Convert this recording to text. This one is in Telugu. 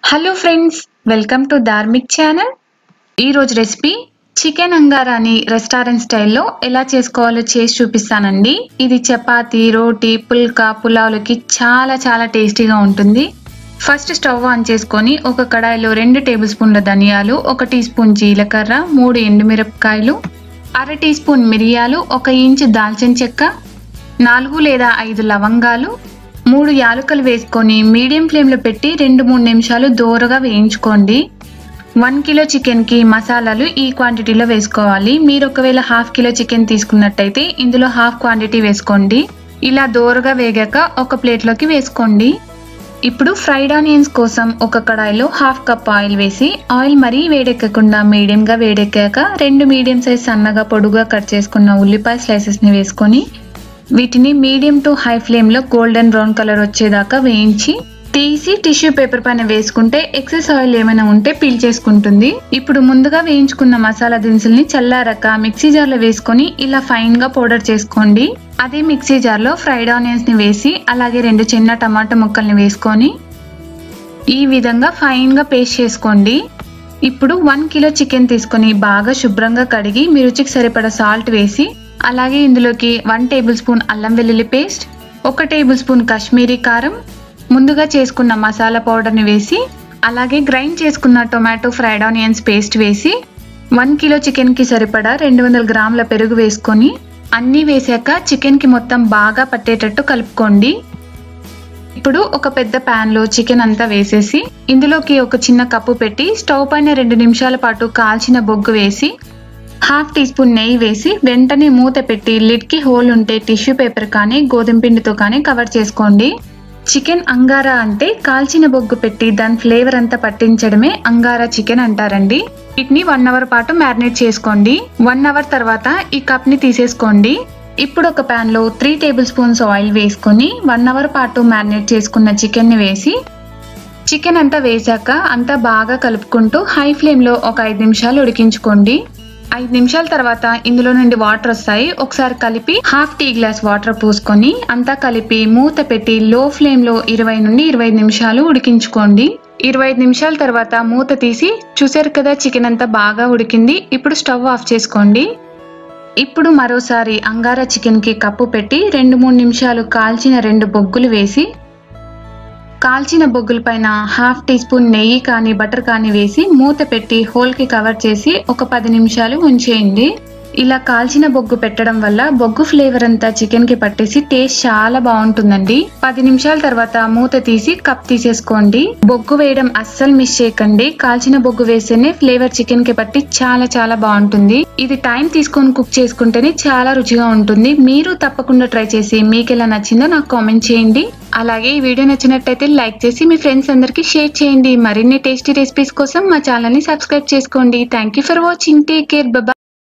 hello friends welcome to Dharmik channel ఈరోజు రెసిపీ చికెన్ అంగారాని రెస్టారెంట్ స్టైల్లో ఎలా చేసుకోవాలో చేసి చూపిస్తానండి ఇది చపాతీ రోటీ పుల్కా పులావులకి చాలా చాలా టేస్టీగా ఉంటుంది ఫస్ట్ స్టవ్ ఆన్ చేసుకొని ఒక కడాయిలో రెండు టేబుల్ స్పూన్ల ధనియాలు ఒక టీ స్పూన్ జీలకర్ర మూడు ఎండుమిరపకాయలు అర టీ స్పూన్ మిరియాలు ఒక ఇంచు దాల్చిన చెక్క నాలుగు లేదా ఐదు లవంగాలు మూడు యాలకులు వేసుకొని మీడియం ఫ్లేమ్లో పెట్టి రెండు మూడు నిమిషాలు దోరగా వేయించుకోండి వన్ కిలో చికెన్కి మసాలాలు ఈ క్వాంటిటీలో వేసుకోవాలి మీరు ఒకవేళ హాఫ్ కిలో చికెన్ తీసుకున్నట్టయితే ఇందులో హాఫ్ క్వాంటిటీ వేసుకోండి ఇలా దోరగా వేగాక ఒక ప్లేట్లోకి వేసుకోండి ఇప్పుడు ఫ్రైడ్ ఆనియన్స్ కోసం ఒక కడాయిలో హాఫ్ కప్ ఆయిల్ వేసి ఆయిల్ మరీ వేడెక్కకుండా మీడియంగా వేడెక్కాక రెండు మీడియం సైజ్ సన్నగా పొడుగా కట్ చేసుకున్న ఉల్లిపాయ స్లైసెస్ని వేసుకొని వీటిని మీడియం టు హై ఫ్లేమ్లో గోల్డెన్ బ్రౌన్ కలర్ వచ్చేదాకా వేయించి తీసి టిష్యూ పేపర్ పైన వేసుకుంటే ఎక్సెస్ ఆయిల్ ఏమైనా ఉంటే పీల్ చేసుకుంటుంది ఇప్పుడు ముందుగా వేయించుకున్న మసాలా దినుసుల్ని చల్లారక మిక్సీ జార్లో వేసుకొని ఇలా ఫైన్ గా పౌడర్ చేసుకోండి అదే మిక్సీ జార్లో ఫ్రైడ్ ఆనియన్స్ ని వేసి అలాగే రెండు చిన్న టమాటా ముక్కల్ని వేసుకొని ఈ విధంగా ఫైన్ గా పేస్ట్ చేసుకోండి ఇప్పుడు వన్ కిలో చికెన్ తీసుకొని బాగా శుభ్రంగా కడిగి మీ రుచికి సరిపడా సాల్ట్ వేసి అలాగే ఇందులోకి వన్ టేబుల్ స్పూన్ అల్లం వెల్లుల్లి పేస్ట్ ఒక టేబుల్ స్పూన్ కాశ్మీరీ కారం ముందుగా చేసుకున్న మసాలా పౌడర్ని వేసి అలాగే గ్రైండ్ చేసుకున్న టొమాటో ఫ్రైడ్ ఆనియన్స్ పేస్ట్ వేసి వన్ కిలో చికెన్కి సరిపడా రెండు వందల గ్రాముల పెరుగు వేసుకొని అన్నీ వేసాక చికెన్కి మొత్తం బాగా పట్టేటట్టు కలుపుకోండి ఇప్పుడు ఒక పెద్ద ప్యాన్లో చికెన్ అంతా వేసేసి ఇందులోకి ఒక చిన్న కప్పు పెట్టి స్టవ్ పైన రెండు నిమిషాల పాటు కాల్చిన బొగ్గు వేసి హాఫ్ టీ స్పూన్ నెయ్యి వేసి వెంటనే మూత పెట్టి లిడ్కి హోల్ ఉంటే టిష్యూ పేపర్ కానీ గోధుమ పిండితో కానీ కవర్ చేసుకోండి చికెన్ అంగారా అంటే కాల్చిన బొగ్గు పెట్టి దాని ఫ్లేవర్ అంతా పట్టించడమే అంగారా చికెన్ అంటారండి వీటిని వన్ అవర్ పాటు మ్యారినేట్ చేసుకోండి వన్ అవర్ తర్వాత ఈ కప్ ని తీసేసుకోండి ఇప్పుడు ఒక ప్యాన్ లో త్రీ టేబుల్ స్పూన్స్ ఆయిల్ వేసుకొని వన్ అవర్ పాటు మ్యారినేట్ చేసుకున్న చికెన్ ని వేసి చికెన్ అంతా వేసాక అంతా బాగా కలుపుకుంటూ హై ఫ్లేమ్ లో ఒక ఐదు నిమిషాలు ఉడికించుకోండి ఐదు నిమిషాల తర్వాత ఇందులో నుండి వాటర్ వస్తాయి ఒకసారి కలిపి హాఫ్ టీ గ్లాస్ వాటర్ పోసుకొని అంతా కలిపి మూత పెట్టి లో ఫ్లేమ్ లో ఇరవై నుండి ఇరవై నిమిషాలు ఉడికించుకోండి ఇరవై ఐదు నిమిషాల తర్వాత మూత తీసి చూసారు కదా చికెన్ అంతా బాగా ఉడికింది ఇప్పుడు స్టవ్ ఆఫ్ చేసుకోండి ఇప్పుడు మరోసారి అంగారా చికెన్కి కప్పు పెట్టి రెండు మూడు నిమిషాలు కాల్చిన రెండు బొగ్గులు వేసి కాల్చిన బొగ్గుల పైన హాఫ్ టీ స్పూన్ నెయ్యి కానీ బటర్ కానీ వేసి మూత పెట్టి హోల్కి కవర్ చేసి ఒక పది నిమిషాలు ఉంచేయండి ఇలా కాల్చిన బొగ్గు పెట్టడం వల్ల బొగ్గు ఫ్లేవర్ అంతా చికెన్ కి పట్టేసి టేస్ట్ చాలా బాగుంటుందండి పది నిమిషాల తర్వాత మూత తీసి కప్ తీసేసుకోండి బొగ్గు వేయడం అస్సలు మిస్ చేయకండి కాల్చిన బొగ్గు వేస్తేనే ఫ్లేవర్ చికెన్ కి పట్టి చాలా చాలా బాగుంటుంది ఇది టైం తీసుకొని కుక్ చేసుకుంటేనే చాలా రుచిగా ఉంటుంది మీరు తప్పకుండా ట్రై చేసి మీకు ఎలా నచ్చిందో నాకు కామెంట్ చేయండి అలాగే ఈ వీడియో నచ్చినట్టయితే లైక్ చేసి మీ ఫ్రెండ్స్ అందరికి షేర్ చేయండి మరిన్ని టేస్టీ రెసిపీస్ కోసం మా ఛానల్ ని సబ్స్క్రైబ్ చేసుకోండి thank you for watching take care Baba